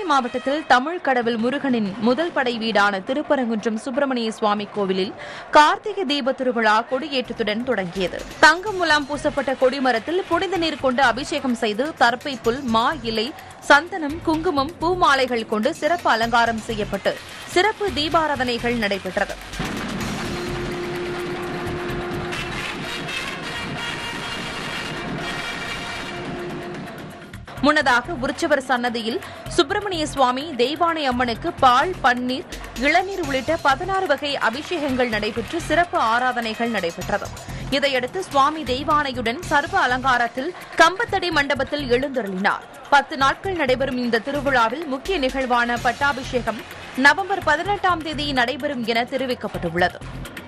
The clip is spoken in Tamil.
மாவட்டத்தில் தமிழ் கடவுள் முருகனின் முதல் படை வீடான திருப்பரங்குன்றம் சுப்பிரமணிய சுவாமி கோவிலில் கார்த்திகை தீப திருவிழா கொடியேற்றத்துடன் தொடங்கியது தங்கம் முலாம் பூசப்பட்ட கொடிமரத்தில் புனித நீர் கொண்டு அபிஷேகம் செய்து தர்ப்பை புல் மா இலை சந்தனம் குங்குமம் பூமாலைகள் கொண்டு சிறப்பு அலங்காரம் செய்யப்பட்டு சிறப்பு தீபாராதனைகள் நடைபெற்றது முன்னதாக உற்சவர் சன்னதியில் சுப்பிரமணிய சுவாமி தெய்வானை அம்மனுக்கு பால் பன்னீர் இளநீர் உள்ளிட்ட பதினாறு வகை அபிஷேகங்கள் நடைபெற்று சிறப்பு ஆராதனைகள் நடைபெற்றது இதையடுத்து சுவாமி தெய்வானையுடன் சர்வ அலங்காரத்தில் கம்பத்தடி மண்டபத்தில் எழுந்தருளினார் பத்து நாட்கள் நடைபெறும் இந்த திருவிழாவில் முக்கிய நிகழ்வான பட்டாபிஷேகம் நவம்பர் பதினெட்டாம் தேதி நடைபெறும் என தெரிவிக்கப்பட்டுள்ளது